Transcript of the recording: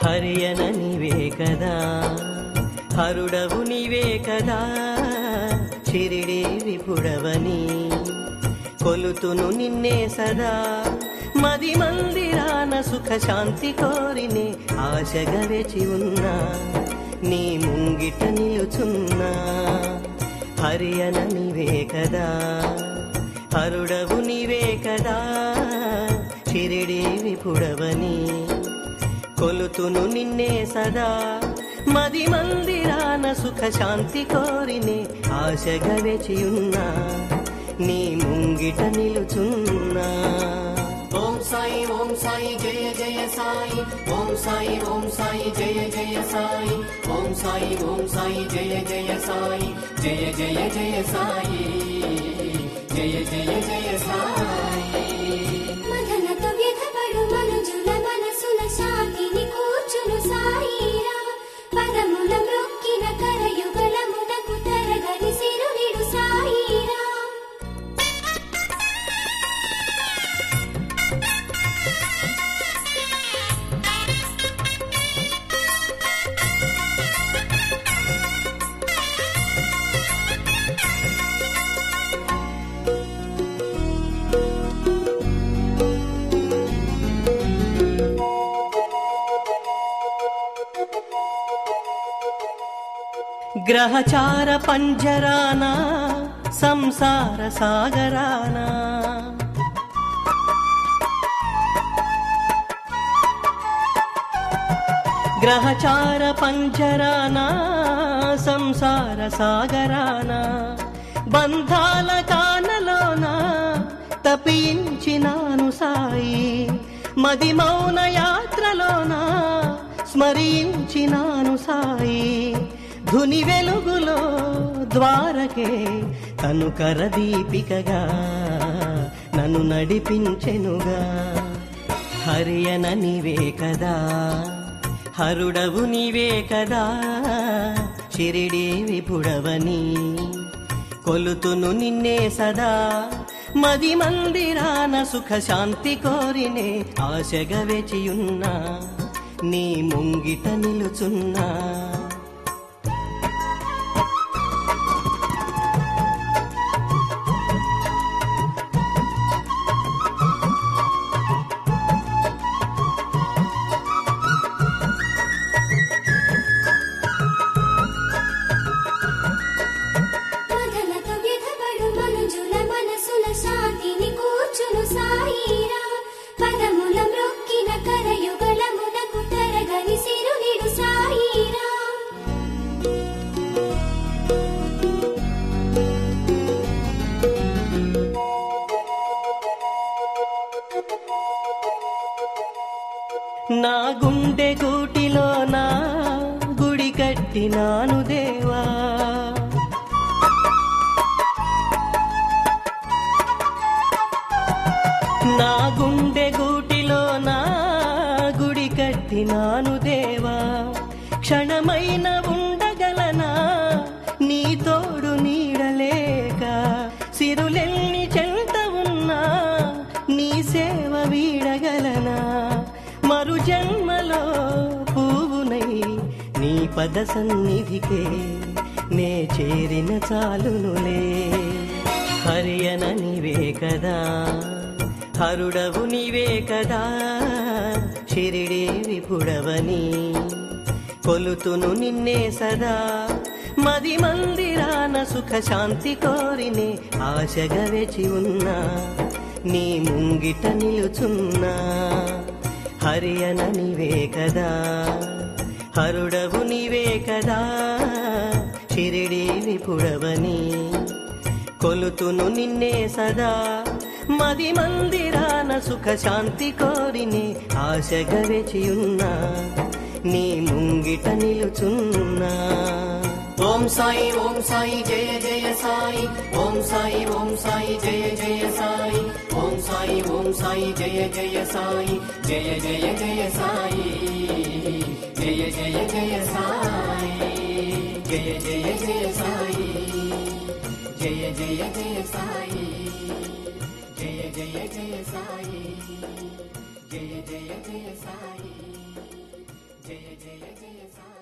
హరియన నీవే కదా హరుడవు నీవే కదా చిరిడే విపుడవని కొలుతును నిన్నే సదా మది మందిరాన సుఖ శాంతి కోరినే ఆశగా వేచి ఉన్నా నీ ముంగిట నిలుచున్నా హరియన నీవే కదా హరుడవు నీవే కదా చిరిడే విపుడవని కొలుతును నిన్నే సదా మది మందిరాన సుఖ శాంతి కోరినే ఆశగా వేచియున్నా నీ ముంగిట నిలుచున్నా ఓం సాయి ఓం సాయి జయ జయ సాయి ఓం సాయి ఓం సాయి జయ జయ సాయి ఓం సాయి ఓం సాయి జయ జయ సాయి జయ జయ జయ సాయి జయ జయ జయ సాయి మదనతో వ్యధపడు మనుజుల మనసుల శాంతిని కూర్చును సాయిరా పదముల మ్రొక్కిన కరయుగలమునకు తరగని సిరునిడు సాయిరా గ్రహచార పంజరాన సంసార సాగరాన గ్రహచార పంజరాన సంసార సాగరాన బంధాల కానలోన తపించినాను సాయి మది మౌన యాత్రలోన స్మరించినాను సాయి ధుని వెలుగులో ద్వారకే తను కరదీపికగా నన్ను నడిపించెనుగా హరియన నీవే కదా హరుడవు నీవే కదా షిరిడి విపుడవని కొలుతును నిన్నే సదా మది మందిరాన సుఖ శాంతి కోరినే ఆశగా వేచియున్నా నీ ముంగిట నిలుచున్నా మదనతో వ్యధపడు మనుజుల మనసుల శాంతిని కూర్చును సాయిరా పదముల మ్రొక్కిన కరయుగలమునకు తరగని సిరునిడు సాయిరా నా గుండె గూటిలో నా గుడి కట్టినాను దేవా నా గుండె గూటిలో నా గుడి కట్టినాను దేవా క్షణమైన ఉండగలనా నీ తోడు నీడలేక సిరులెల్ని చెంత ఉన్నా నీ సేవ వీడగలనా మరు జన్మలో పువ్వునై నీ పద సన్నిధికే నే చేరిన చాలునులే హరియన నీవే కదా హరుడవు నీవే కదా షిరిడి విపుడవని కొలుతును నిన్నే సదా మది మందిరాన సుఖ శాంతి కోరినే ఆశగా వేచి ఉన్నా నీ ముంగిట నిలుచున్నా హరియన నీవే కదా హరుడవు నీవే కదా షిరిడి విపుడవని కొలుతును నిన్నే సదా మది మందిరాన సుఖ శాంతి కోరినే ఆశగా వేచియున్నా నీ ముంగిట నిలుచున్నా ఓం సాయి ఓం సాయి జయ జయ సాయి ఓం సాయి ఓం సాయి జయ జయ సాయి ఓం సాయి ఓం సాయి జయ జయ సాయి జయ జయ జయ సాయి జయ జయ జయ సాయి జయ జయ జయ సాయి జయ జయ జయ సాయి జయ జయ జయ సాయి జయ జయ జయ సాయి జయ జయ జయ సాయి